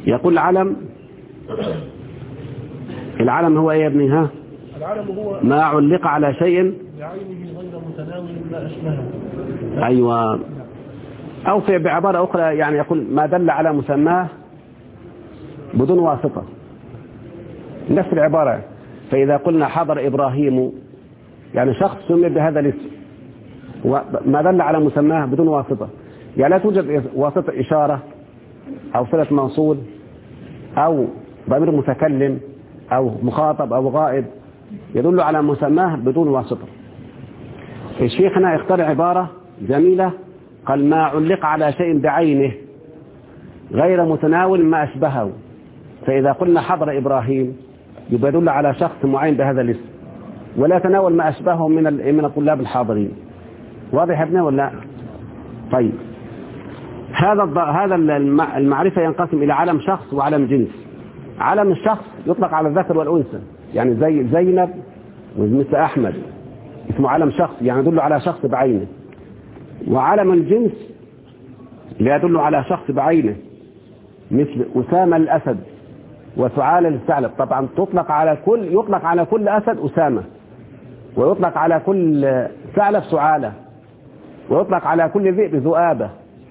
يقول العلم العلم هو ايه يا ابني ها العلم هو ما علق على شيء بعينه غير متناول ما أشبهه ايوه او في بعبارة اخرى يعني يقول ما دل على مسماه بدون واسطة نفس العبارة فاذا قلنا حضر ابراهيم يعني شخص سمي بهذا الاسم وما دل على مسماه بدون واسطة يعني لا توجد واسطة اشارة او صلة موصول او ضمير متكلم او مخاطب او غائب يدل على مسماه بدون واسطة الشيخ هنا اختار عبارة جميلة قال ما علق على شيء بعينه غير متناول ما أشبهه فإذا قلنا حضر إبراهيم يبقى يدل على شخص معين بهذا الاسم ولا تناول ما أشبهه من ال- من الطلاب الحاضرين واضح يا ابني ولا لا؟ طيب هذا الض- هذا الم- المعرفة ينقسم إلى علم شخص وعلم جنس علم الشخص يطلق على الذكر والأنثى يعني زي زينب ومثل أحمد اسمه علم شخص يعني يدل على شخص بعينه وعلم الجنس لا يدل على شخص بعينه مثل أسامة الأسد وسعال الثعلب طبعا تطلق على كل يطلق على كل أسد أسامة ويطلق على كل ثعلب سعالة ويطلق على كل ذئب ذؤابة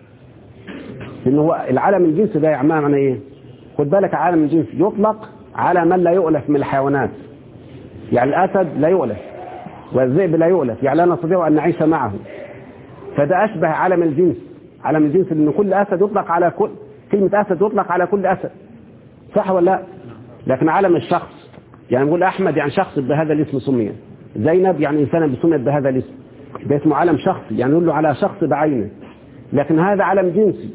إن هو العالم الجنسي ده يا معنى إيه؟ خد بالك عالم الجنس يطلق على من لا يؤلف من الحيوانات يعني الأسد لا يؤلف والذئب لا يؤلف يعني لا نستطيع أن نعيش معه فده أشبه عالم الجنس عالم الجنس لأن كل أسد يطلق على كل كلمة أسد يطلق على كل أسد صح ولا لا لكن عالم الشخص يعني نقول أحمد يعني شخص بهذا الاسم سمي زينب يعني إنسانة بسميت بهذا الاسم ده اسمه عالم شخصي يعني يقول له على شخص بعينه لكن هذا عالم جنسي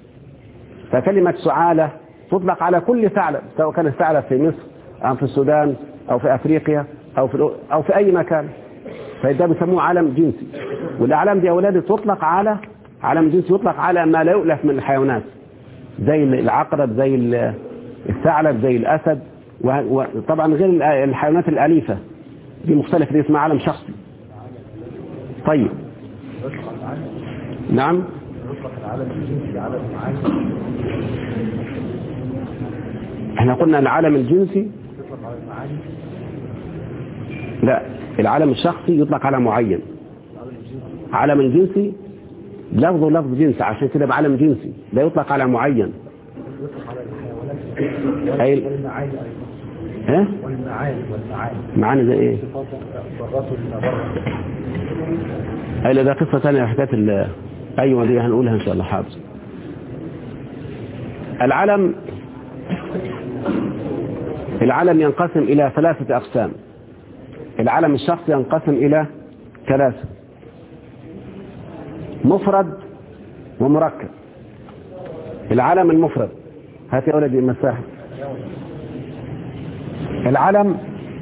فكلمة سعالة تطلق على كل ثعلب سواء كان الثعلب في مصر أو في السودان أو في أفريقيا أو في, أو في أي مكان فده بيسموه عالم جنسي والأعلام دي يا أولادي تطلق على عالم جنسي يطلق على ما لا يؤلف من الحيوانات زي العقرب زي الثعلب زي الأسد وطبعا غير الحيوانات الأليفة دي مختلفة دي اسمها عالم شخصي طيب نعم احنا قلنا العالم الجنسي لا العالم الشخصي يطلق على معين عالم الجنسي لفظه لفظ جنس عشان كده بعالم جنسي لا يطلق على معين اي ها معاني زي ايه اي لا ده قصه ثانيه حكايه ال ايوه دي هنقولها ان شاء الله حاضر العلم العلم ينقسم الى ثلاثه اقسام العلم الشخصي ينقسم الى ثلاثه مفرد ومركب العلم المفرد هات يا ولدي المساحة العلم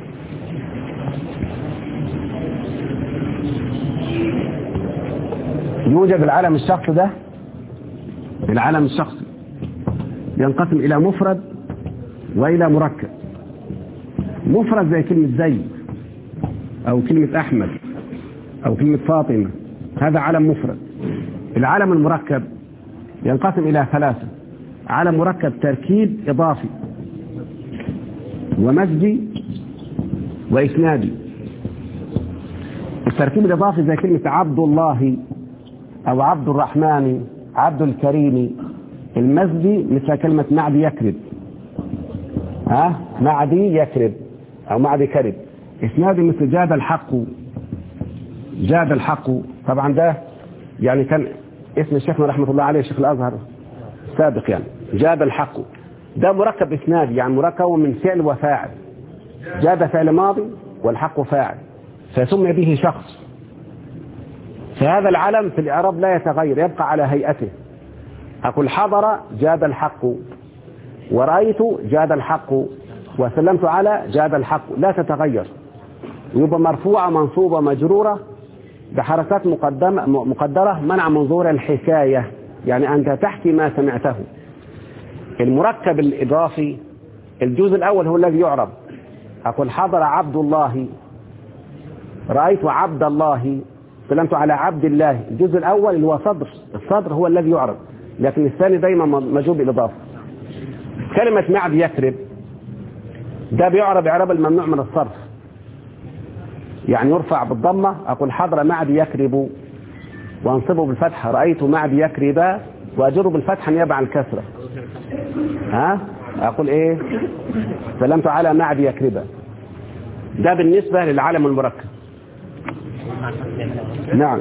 يوجد العلم الشخصي ده العلم الشخصي ينقسم إلى مفرد وإلى مركب مفرد زي كلمة زيد أو كلمة أحمد أو كلمة فاطمة هذا علم مفرد العلم المركب ينقسم إلى ثلاثة علم مركب تركيب إضافي ومزجي وإسنادي التركيب الإضافي زي كلمة عبد الله أو عبد الرحمن عبد الكريم المزجي مثل كلمة معدي يكرب ها معدي يكرب أو معدي كرب إسنادي مثل جاد الحق جاد الحق طبعا ده يعني كان اسم الشيخنا رحمة الله عليه شيخ الأزهر سابق يعني جاد الحق ده مركب إسنادي يعني مركب من فعل وفاعل جاد فعل ماضي والحق فاعل فسمي به شخص فهذا العلم في الإعراب لا يتغير يبقى على هيئته أقول حضر جاد الحق ورأيت جاد الحق وسلمت على جاد الحق لا تتغير يبقى مرفوعة منصوبة مجرورة بحركات مقدمة مقدرة منع منظور الحكاية يعني أنت تحكي ما سمعته المركب الإضافي الجزء الأول هو الذي يعرب أقول حضر عبد الله رأيت عبد الله سلمت على عبد الله الجزء الأول اللي هو صدر الصدر هو الذي يعرب لكن الثاني دايما مجوب بالإضافة كلمة معد يكرب ده بيعرب إعراب الممنوع من الصرف يعني يرفع بالضمة أقول حضر معد يكرب وانصبه بالفتحة رأيت معد يكرب وأجره بالفتحة نيابة عن الكسرة ها أقول إيه سلمت على معد يكرب ده بالنسبة للعالم المركب نعم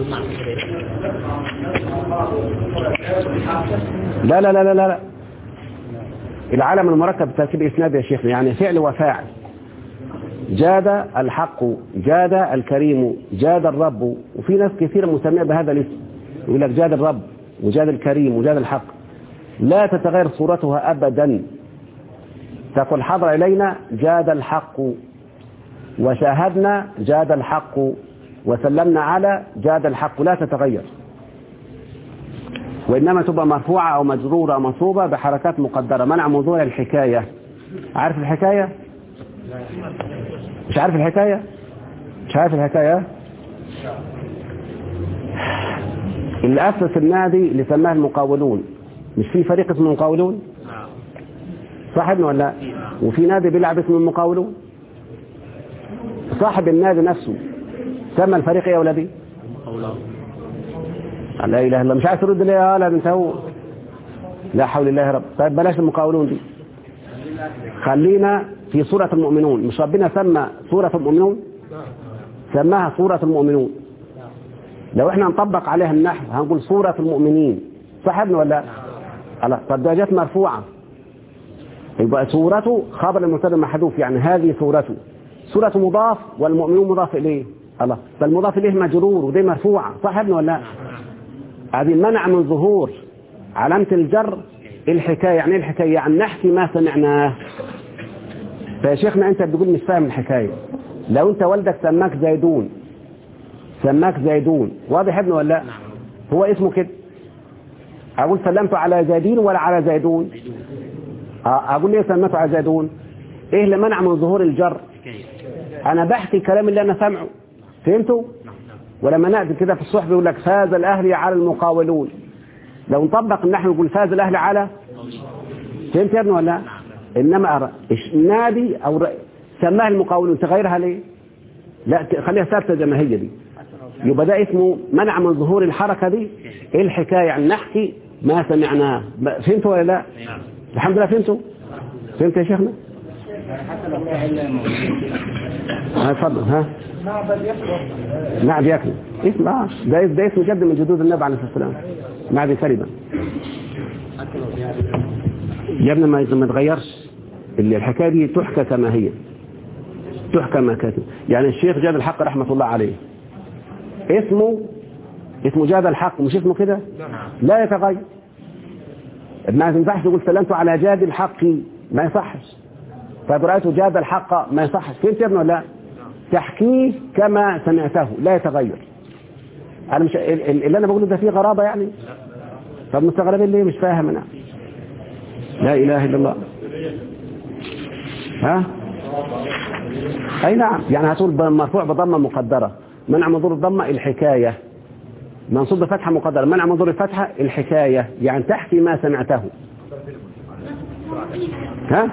لا لا لا لا لا العالم المركب تركيب اسناد يا شيخنا يعني فعل وفاعل جاد الحق جاد الكريم جاد الرب وفي ناس كثيرة مسمية بهذا الاسم يقول لك جاد الرب وجاد الكريم وجاد الحق لا تتغير صورتها أبدا تقول حضر إلينا جاد الحق وشاهدنا جاد الحق وسلمنا على جاد الحق لا تتغير وإنما تبقى مرفوعة أو مجرورة أو منصوبة بحركات مقدرة منع موضوع الحكاية عارف الحكاية مش عارف الحكاية مش عارف الحكاية اللي أسس النادي اللي سماه المقاولون مش في فريق اسمه المقاولون صاحب ولا لا وفي نادي بيلعب اسمه المقاولون صاحب النادي نفسه سمى الفريق ايه يا ولدي لا اله الا الله مش عايز ترد ليه يا ولد انت هو لا حول الله يا رب طيب بلاش المقاولون دي خلينا في سورة المؤمنون مش ربنا سمى سورة المؤمنون سماها سورة المؤمنون لو احنا نطبق عليها النحو هنقول سورة المؤمنين صاحبنا ولا لا طب ده جت مرفوعة يبقى سورته خبر المبتدا محذوف يعني هذه سورته سورة مضاف والمؤمنون مضاف إليه الله فالمضاف إليه مجرور ودي مرفوعة صاحبنا ولا لا هذه منع من ظهور علامة الجر الحكاية يعني ايه الحكاية يعني نحكي ما سمعناه فيا شيخنا انت بتقول مش فاهم الحكاية لو انت والدك سماك زيدون سماك زيدون واضح ابنه ولا لا هو اسمه كده اقول سلمت على زيدين ولا على زيدون اقول ليه سميته على زيدون ايه اللي منع من ظهور الجر انا بحكي الكلام اللي انا سامعه فهمتوا ولما نأتي كده في الصحف يقول لك فاز الاهلي على المقاولون لو نطبق النحو يقول فاز الاهلي على فهمت يا ابني ولا لا انما أرى النادي او ر... سماها المقاولون تغيرها ليه لا خليها ثابته زي ما هي دي يبقى ده اسمه منع من ظهور الحركه دي ايه الحكايه يعني نحكي ما سمعناه فهمتوا ولا لا الحمد لله فهمتوا فهمت يا شيخنا ها اتفضل ها معبد يكبر معد ياكل اسم اه ده ده اسم جد من جدود النبي عليه الصلاه والسلام معد كلمه يا ابني ما ما تغيرش اللي الحكايه دي تحكى كما هي تحكى ما كانت يعني الشيخ جاد الحق رحمه الله عليه اسمه اسمه جاد الحق مش اسمه كده لا يتغير ما ينفعش تقول سلمت على جاد الحق ما يصحش طيب رأيته جاد الحق ما يصحش فهمت يا ابني ولا لا تحكيه كما سمعته لا يتغير انا مش ال- ال- اللي انا بقوله ده فيه غرابه يعني طب مستغربين ليه مش فاهم انا لا اله الا الله ها اي نعم يعني هتقول ب- مرفوع بضمه مقدره منع منظور الضمه الحكايه منصوب بفتحه مقدره منع منظور الفتحه الحكايه يعني تحكي ما سمعته ها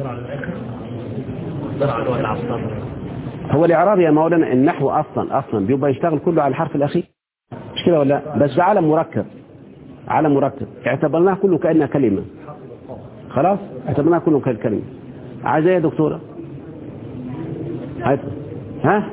هو الاعراب يا مولانا النحو اصلا اصلا بيبقى يشتغل كله على الحرف الاخير مش كده ولا لا؟ بس ده عالم مركب عالم مركب اعتبرناه كله كانها كلمه خلاص اعتبرناه كله كلمه عايز ايه يا دكتوره هات ها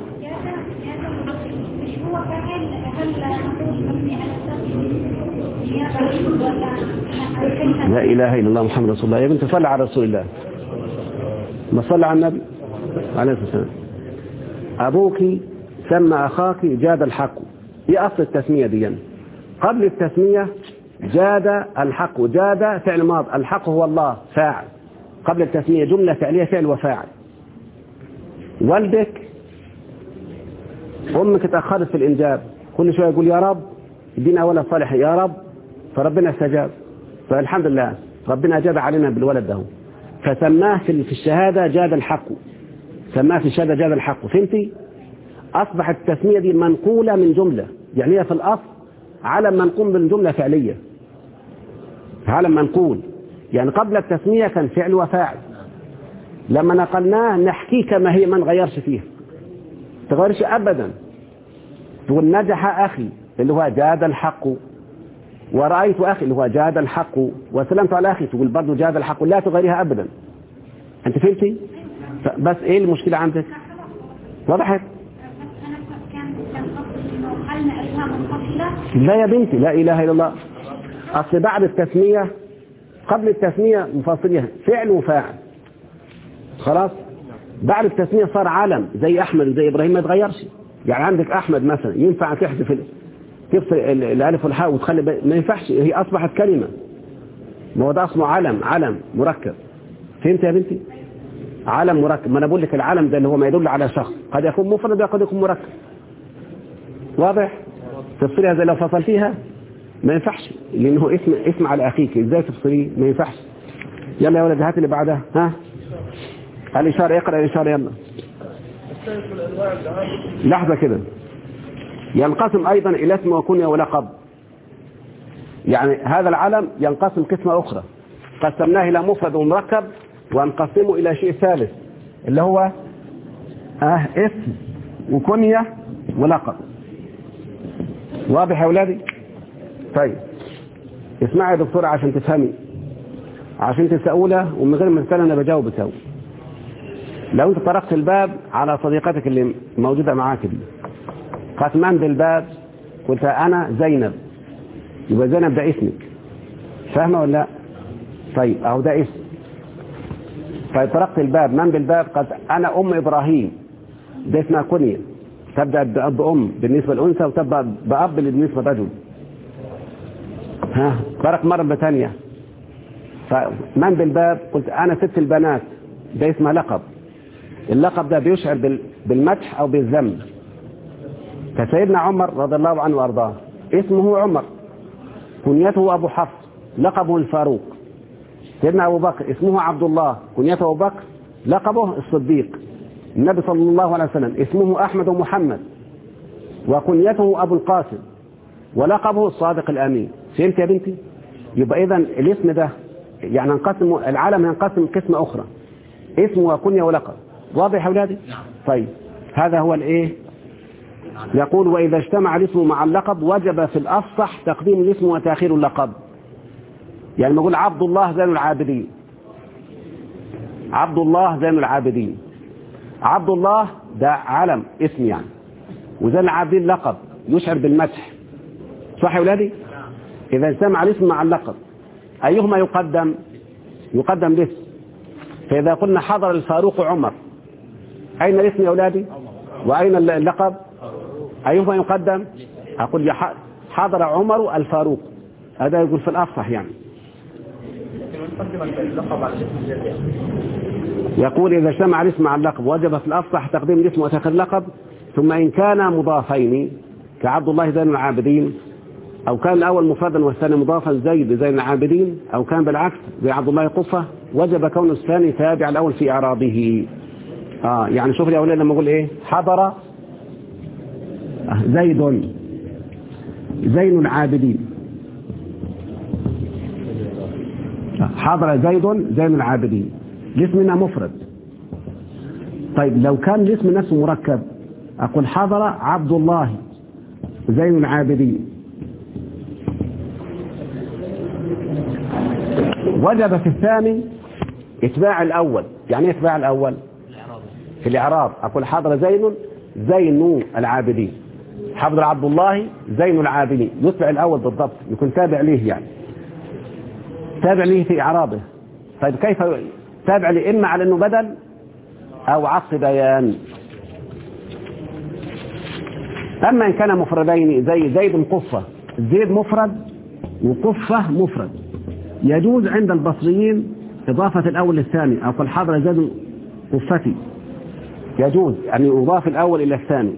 لا اله الا الله محمد رسول الله يا بنت صلي على رسول الله ما صلى على النبي عليه الصلاه والسلام ابوك سمى اخاك جاد الحق ايه اصل التسميه دي يعني؟ قبل التسميه جاد الحق جاد فعل ماض الحق هو الله فاعل قبل التسميه جمله فعليه فعل وفاعل والدك امك اتاخرت في الانجاب كل شويه يقول يا رب ادينا ولد صالح يا رب فربنا استجاب فالحمد لله ربنا اجاب علينا بالولد ده فسماه في في الشهاده جاد الحق سماه في الشهاده جاد الحق فهمتي اصبحت التسميه دي منقوله من جمله يعني هي في الاصل علم منقول من جمله فعليه علم منقول يعني قبل التسمية كان فعل وفاعل لما نقلناه نحكيه كما هي ما نغيرش فيها تغيرش أبدا تقول نجح أخي اللي هو جاد الحق ورأيت أخي اللي هو جاد الحق وسلمت على أخي تقول برضه جاد الحق لا تغيرها أبدا أنت فهمتي بس إيه المشكلة عندك وضحت لا يا بنتي لا إله إلا الله أصل بعد التسمية قبل التسمية مفاصلها فعل وفاعل خلاص بعد التسمية صار علم زي أحمد وزي إبراهيم ما يتغيرش يعني عندك أحمد مثلا ينفع تحذف ال- تفصل ال- الألف والحاء وتخلي ب- ما ينفعش هي أصبحت كلمة ما هو ده اسمه علم علم مركب فهمت يا بنتي علم مركب ما أنا بقول لك العلم ده اللي هو ما يدل على شخص قد يكون مفرد وقد يكون مركب واضح تفصلها زي لو فصلتيها ما ينفعش لأنه اسم اسم على أخيك إزاي تفصليه ما ينفعش يلا يا ولد هات اللي بعدها ها الإشارة اقرأ الإشارة يلا الثالث من انواع الدعاء لحظة كده ينقسم أيضا إلى اسم وكنية ولقب يعني هذا العلم ينقسم قسمة أخرى قسمناه إلى مفرد ومركب ونقسمه إلى شيء ثالث اللي هو آه اسم وكنية ولقب واضح يا أولادي طيب اسمعي يا دكتورة عشان تفهمي عشان تسأولة ومن غير ما تسأل أنا بجاوب تسأول لو انت طرقت الباب على صديقتك اللي موجودة معاك دي قالت من بالباب قلت انا زينب يبقى زينب ده اسمك فاهمة ولا لا طيب اهو ده اسم طيب طرقت الباب من بالباب قالت انا ام ابراهيم ده اسمها كنية تبدأ بأب أم بالنسبة للأنثى وتبدأ بأب بالنسبة للرجل ها طرق مرة ثانية فمن بالباب قلت أنا ست البنات ده اسمها لقب اللقب ده بيشعر بال- بالمدح أو بالذم فسيدنا عمر رضي الله عنه وأرضاه اسمه عمر كنيته أبو حفص لقبه الفاروق سيدنا أبو بكر اسمه عبد الله كنيته أبو بكر لقبه الصديق النبي صلى الله عليه وسلم اسمه أحمد ومحمد وكنيته أبو القاسم ولقبه الصادق الأمين فهمت يا بنتي يبقى إذا الاسم ده يعني انقسم العالم ينقسم قسمة أخرى اسم وكنية ولقب واضح يا أولادي طيب هذا هو الإيه يقول وإذا اجتمع الاسم مع اللقب وجب في الأفصح تقديم الاسم وتأخير اللقب يعني نقول عبد الله زين العابدين عبد الله زين العابدين عبد الله ده علم اسم يعني وزين العابدين لقب يشعر بالمدح صح يا أولادي إذا اجتمع الاسم مع اللقب أيهما يقدم يقدم الاسم فإذا قلنا حضر الفاروق عمر أين الاسم يا أولادي وأين اللقب أيهما يقدم أقول يا ح- حضر عمر الفاروق هذا يقول في الأفصح يعني يقول إذا اجتمع الاسم مع اللقب وجب في الأفصح تقديم الاسم وتأخير اللقب ثم إن كان مضافين كعبد الله زين العابدين أو كان الأول مفردا والثاني مضافا زيد زين العابدين أو كان بالعكس زي عبد الله قفة وجب كون الثاني تابع الأول في إعرابه آه يعني شوف يا أولاد لما أقول إيه حضر آه، زيد زين العابدين آه، حضر زيد زين العابدين الاسم هنا مفرد طيب لو كان الاسم نفسه مركب أقول حضر عبد الله زين العابدين وجب في الثاني اتباع الأول يعني ايه اتباع الأول في الإعراب أقول حضر زين زين العابدين حضر عبد الله زين العابدين يتبع الأول بالضبط يكون تابع ليه يعني تابع ليه في إعرابه طيب كيف تابع ليه إما على أنه بدل أو عطف بيان أما إن كان مفردين زي زيد قفة زيد مفرد وقفة مفرد يجوز عند البصريين إضافة الأول للثاني أو قال حضر زيد قفتي يجوز أن يضاف الأول إلى الثاني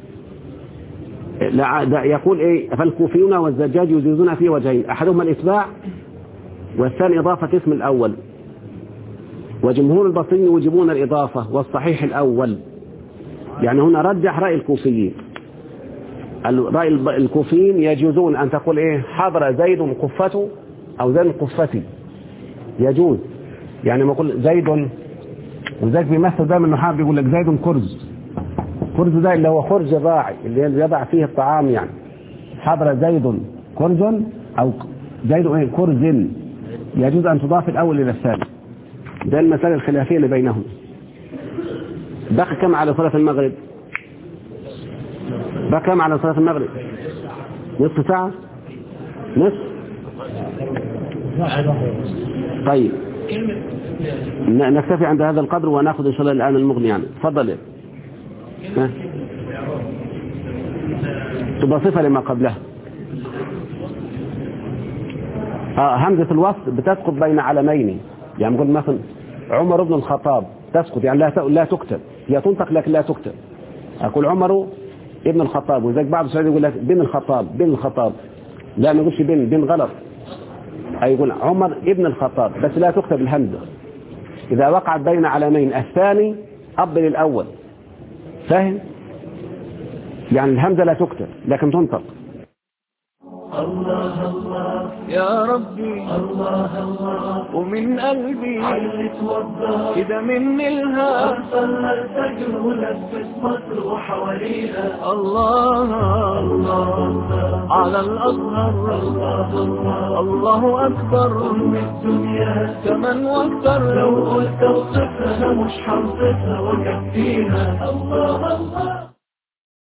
لا- ده يقول إيه فالكوفيون والزجاج يجوزون فيه وجهين أحدهما الإتباع والثاني إضافة اسم الأول وجمهور البصريين يوجبون الإضافة والصحيح الأول يعني هنا رجح رأي الكوفيين رأي الب- الكوفيين يجوزون أن تقول إيه حضر زيد قفته أو زيد قفتي يجوز يعني ما اقول زيد وذاك بيمثل دايما النحاة بيقول لك زيد كرز كرز ده اللي هو خرز راعي اللي يضع فيه الطعام يعني حضر زيد كرز او زيد ايه كرز يجوز ان تضاف الاول الى الثاني ده المسألة الخلافية اللي بينهم بقى كم على صلاة المغرب بقى كم على صلاة المغرب نصف ساعة نصف طيب ن- نكتفي عند هذا القدر وناخذ ان شاء الله الان المغني يعني تفضل ها؟ تبقى صفة لما قبلها آه همزة الوصل بتسقط بين علمين يعني نقول مثلا عمر بن الخطاب تسقط يعني لا ت- لا تكتب هي تنطق لكن لا تكتب أقول عمر ابن الخطاب وزيك بعض السعودية يقول لك بن الخطاب بن الخطاب لا ما يقولش بن بن غلط أي يقول عمر ابن الخطاب بس لا تكتب الهمزة إذا وقعت بين علمين الثاني أفضل الأول فاهم يعني الهمزة لا تكتب لكن تنطق يا ربي الله الله ومن قلبي علت وضح كده مني الهام صلى الفجر ولفت مصر وحواليها الله الله على الأزهر الله الله أكبر أم الدنيا كمان واكتر لو قلت اوصفها مش هوصفها وكفيها الله الله